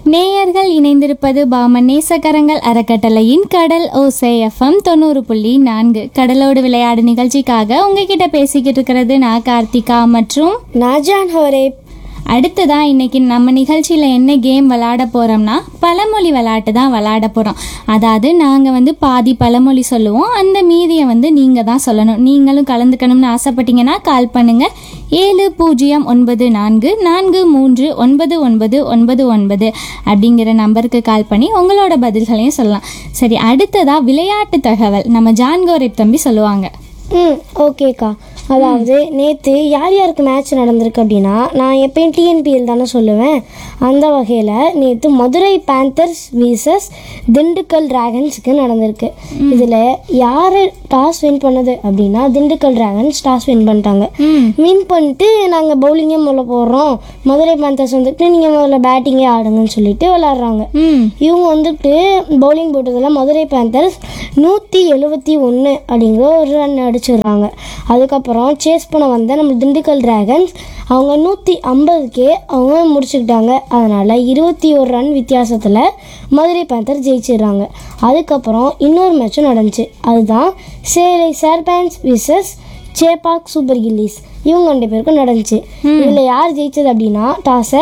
நேயர்கள் இணைந்திருப்பது பாமன் நேசக்கரங்கள் அறக்கட்டளையின் கடல் ஓசை எஃப்எம் தொண்ணூறு புள்ளி நான்கு கடலோடு விளையாடு நிகழ்ச்சிக்காக உங்ககிட்ட பேசிக்கிட்டு இருக்கிறது நான் கார்த்திகா மற்றும் நாஜான் ஹோரே அடுத்ததா இன்னைக்கு நம்ம நிகழ்ச்சியில் என்ன கேம் விளையாட போகிறோம்னா பழமொழி விளையாட்டு தான் விளையாட போகிறோம் அதாவது நாங்கள் வந்து பாதி பழமொழி சொல்லுவோம் அந்த மீதியை வந்து நீங்கள் தான் சொல்லணும் நீங்களும் கலந்துக்கணும்னு ஆசைப்பட்டீங்கன்னா கால் பண்ணுங்கள் ஏழு பூஜ்ஜியம் ஒன்பது நான்கு நான்கு மூன்று ஒன்பது ஒன்பது ஒன்பது ஒன்பது அப்படிங்கிற நம்பருக்கு கால் பண்ணி உங்களோட பதில்களையும் சொல்லலாம் சரி அடுத்ததாக விளையாட்டு தகவல் நம்ம ஜான்கோரிப் தம்பி சொல்லுவாங்க ம் ஓகேக்கா அதாவது நேற்று யார் யாருக்கு மேட்ச் நடந்திருக்கு அப்படின்னா நான் எப்பயும் டிஎன்பிஎல் தானே சொல்லுவேன் அந்த வகையில் நேற்று மதுரை பேந்தர்ஸ் வீசஸ் திண்டுக்கல் டிராகன்ஸுக்கு நடந்திருக்கு இதில் யார் டாஸ் வின் பண்ணது அப்படின்னா திண்டுக்கல் டிராகன்ஸ் டாஸ் வின் பண்ணிட்டாங்க ம் வின் பண்ணிட்டு நாங்கள் பவுலிங்கே முதல்ல போடுறோம் மதுரை பேந்தர்ஸ் வந்துட்டு நீங்கள் முதல்ல பேட்டிங்கே ஆடுங்கன்னு சொல்லிட்டு விளாட்றாங்க ம் இவங்க வந்துட்டு பவுலிங் போட்டதில் மதுரை பேந்தர்ஸ் நூற்றி எழுபத்தி ஒன்று அப்படிங்கிற ஒரு ரன் அடிச்சிடுறாங்க அதுக்கப்புறம் சேஸ் பண்ண வந்த நம்ம திண்டுக்கல் டிராகன்ஸ் அவங்க நூற்றி ஐம்பதுக்கே அவங்க முடிச்சுக்கிட்டாங்க அதனால் இருபத்தி ஒரு ரன் வித்தியாசத்தில் மதுரை பேந்தர் ஜெயிச்சிடுறாங்க அதுக்கப்புறம் இன்னொரு மேட்சும் நடந்துச்சு அதுதான் சேலை சேர்பேன்ஸ் விசஸ் சேப்பாக் சூப்பர் கில்லிஸ் இவங்க ரெண்டு பேருக்கும் நடந்துச்சு இதில் யார் ஜெயிச்சது அப்படின்னா டாஸை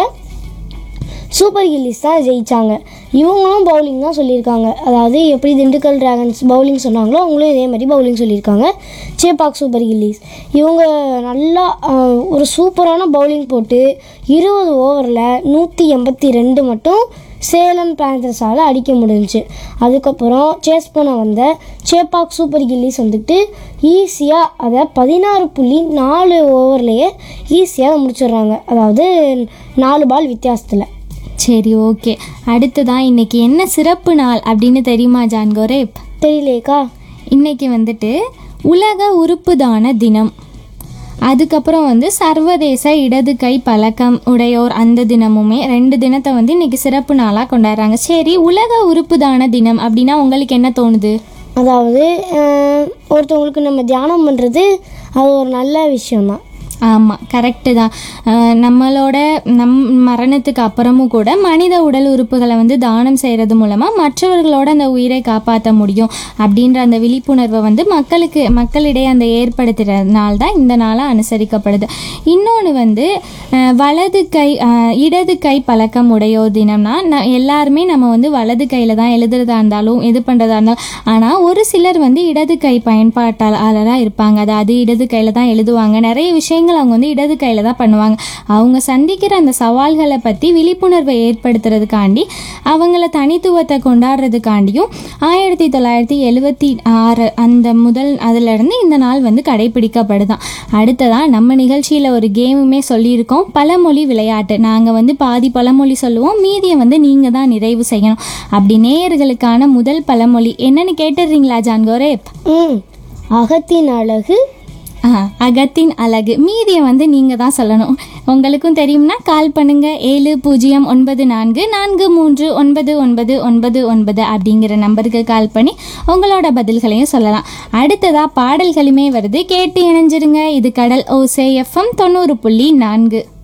சூப்பர் கில்லிஸ் தான் ஜெயிச்சாங்க இவங்களும் பவுலிங் தான் சொல்லியிருக்காங்க அதாவது எப்படி திண்டுக்கல் டிராகன்ஸ் பவுலிங் சொன்னாங்களோ அவங்களும் இதே மாதிரி பவுலிங் சொல்லியிருக்காங்க சேப்பாக் சூப்பர் கில்லிஸ் இவங்க நல்லா ஆஹ், ஒரு சூப்பரான பவுலிங் போட்டு இருபது ஓவரில் நூற்றி எண்பத்தி ரெண்டு மட்டும் சேலம் பேந்தர்ஸால் அடிக்க முடிஞ்சுச்சு அதுக்கப்புறம் சேஸ் பண்ண வந்த சேப்பாக் சூப்பர் கில்லிஸ் வந்துட்டு ஈஸியாக அதை பதினாறு புள்ளி நாலு ஓவர்லேயே ஈஸியாக முடிச்சிடுறாங்க அதாவது நாலு பால் வித்தியாசத்தில் சரி ஓகே அடுத்ததான் இன்னைக்கு என்ன சிறப்பு நாள் அப்படின்னு தெரியுமா ஜான்கோரேப் தெரியலையேக்கா இன்னைக்கு வந்துட்டு உலக உறுப்பு தான தினம் அதுக்கப்புறம் வந்து சர்வதேச இடது கை பழக்கம் உடையோர் அந்த தினமுமே ரெண்டு தினத்தை வந்து இன்னைக்கு சிறப்பு நாளாக கொண்டாடுறாங்க சரி உலக உறுப்பு தான தினம் அப்படின்னா உங்களுக்கு என்ன தோணுது அதாவது அஹ், ஒருத்தவங்களுக்கு நம்ம தியானம் பண்ணுறது அது ஒரு நல்ல விஷயம்தான் ஆமாம் கரெக்டு தான் அஹ் நம்மளோட நம் மரணத்துக்கு அப்புறமும் கூட மனித உடல் உறுப்புகளை வந்து தானம் செய்கிறது மூலமாக மற்றவர்களோட அந்த உயிரை காப்பாற்ற முடியும் அப்படின்ற அந்த விழிப்புணர்வை வந்து மக்களுக்கு மக்களிடையே அந்த ஏற்படுத்துறதுனால தான் இந்த நாளாக அனுசரிக்கப்படுது இன்னொன்று வந்து அஹ் வலது கை அஹ் இடது கை பழக்கம் உடையோர் தினம்னா ந எல்லாருமே நம்ம வந்து வலது கையில் தான் எழுதுறதா இருந்தாலும் இது பண்ணுறதா இருந்தாலும் ஆனால் ஒரு சிலர் வந்து இடது கை பயன்பாட்டாளராக இருப்பாங்க அதாவது இடது கையில் தான் எழுதுவாங்க நிறைய விஷயங்கள் அவங்க வந்து இடது கையில் தான் பண்ணுவாங்க அவங்க சந்திக்கிற அந்த சவால்களை பற்றி விழிப்புணர்வை ஏற்படுத்துறதுக்காண்டி அவங்கள தனித்துவத்தை கொண்டாடுறதுக்காண்டியும் ஆயிரத்தி தொள்ளாயிரத்தி எழுவத்தி ஆறு அந்த முதல் அதிலிருந்து இந்த நாள் வந்து கடைபிடிக்கப்படுதான் அடுத்ததான் நம்ம நிகழ்ச்சியில் ஒரு கேமுமே சொல்லியிருக்கோம் பழமொழி விளையாட்டு நாங்கள் வந்து பாதி பழமொழி சொல்லுவோம் மீதியை வந்து நீங்கள் தான் நிறைவு செய்யணும் அப்படி நேயர்களுக்கான முதல் பழமொழி என்னன்னு கேட்டுடுறீங்களா ஜான்கோரேப் ம் அகத்தின் அழகு ஆ, அகத்தின் அழகு மீதியை வந்து நீங்கள் தான் சொல்லணும் உங்களுக்கும் தெரியும்னா கால் பண்ணுங்க ஏழு பூஜ்ஜியம் ஒன்பது நான்கு நான்கு மூன்று ஒன்பது ஒன்பது ஒன்பது ஒன்பது அப்படிங்கிற நம்பருக்கு கால் பண்ணி உங்களோட பதில்களையும் சொல்லலாம் அடுத்ததாக பாடல்களுமே வருது கேட்டு இணைஞ்சிருங்க இது கடல் ஓசே எஃப்எம் தொண்ணூறு புள்ளி நான்கு